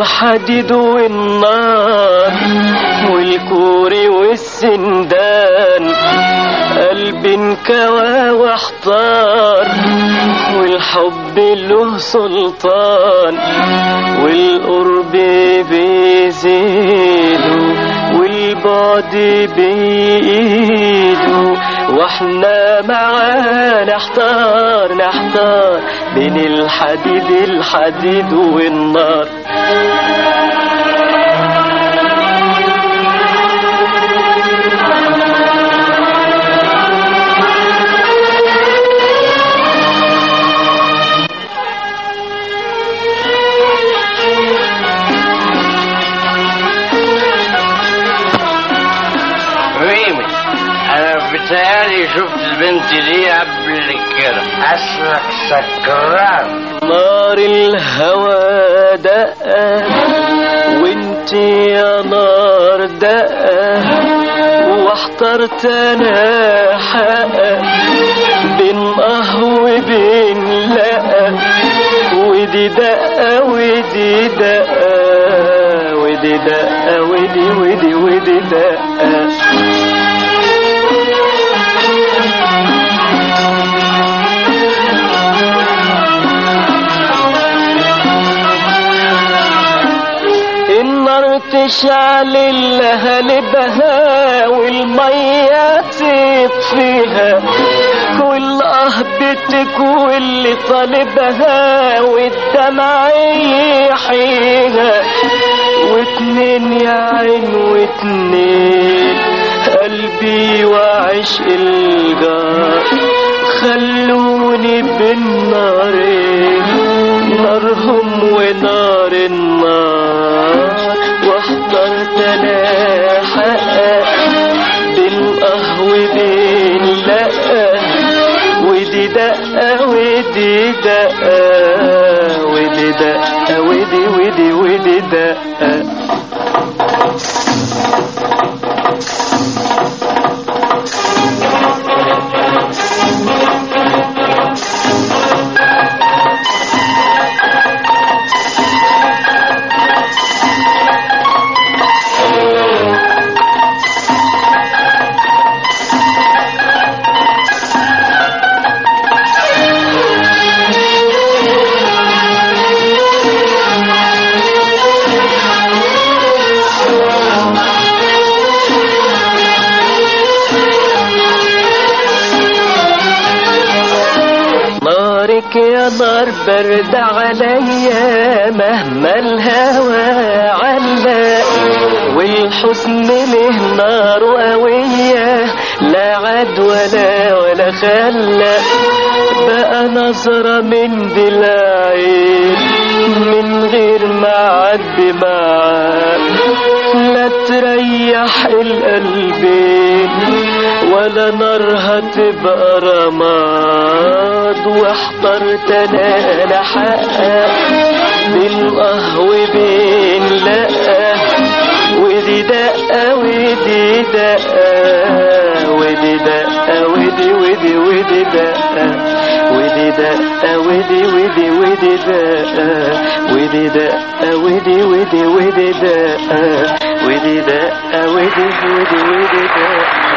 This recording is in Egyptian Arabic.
الحديد والنار والكوري والسندان قلبي انكوى واحتار والحب له سلطان والقرب بيزيدوا والبعد بإيده واحنا معاه نحتار نحتار بين الحديد الحديد والنار ميمي انا بتهيألي شفت البنت دي قبل كده اصلك سكران نار الهوى دقة وانت يا نار دقة واحترت انا حقق بين اه وبين لا ودي دقة ودي دقة ودي دقة ودي ودي ودي دقة النار تشعل اللهلبها والمية تطفيها كل أهبتك واللي طالبها والدمع يحيها واتنين يا عين واتنين قلبي وعشق الجار خلوني بالنارين نارهم ونار النار واحضرت انا حقق بين اه وبين لا ودي دقة ودي دقة ودي دقة ودي ودي ودي دقة نارك يا نار برد عليا مهما الهوى علا والحزن له نار قوية لا عد ولا ولا خلى بقى نظرة من بالعين من غير ما عد معاك لا تريح القلبين ولا نارها تبقى رماد واحضرت انا لحقق بين اه وبين لا ودي دقة ودي دقة ودي دقة ودي ودي ودي دقة ودي دقة ودي ودي ودي دقة ودي دقة ودي ودي ودي دقة ودي دقة ودي ودي ودي دقة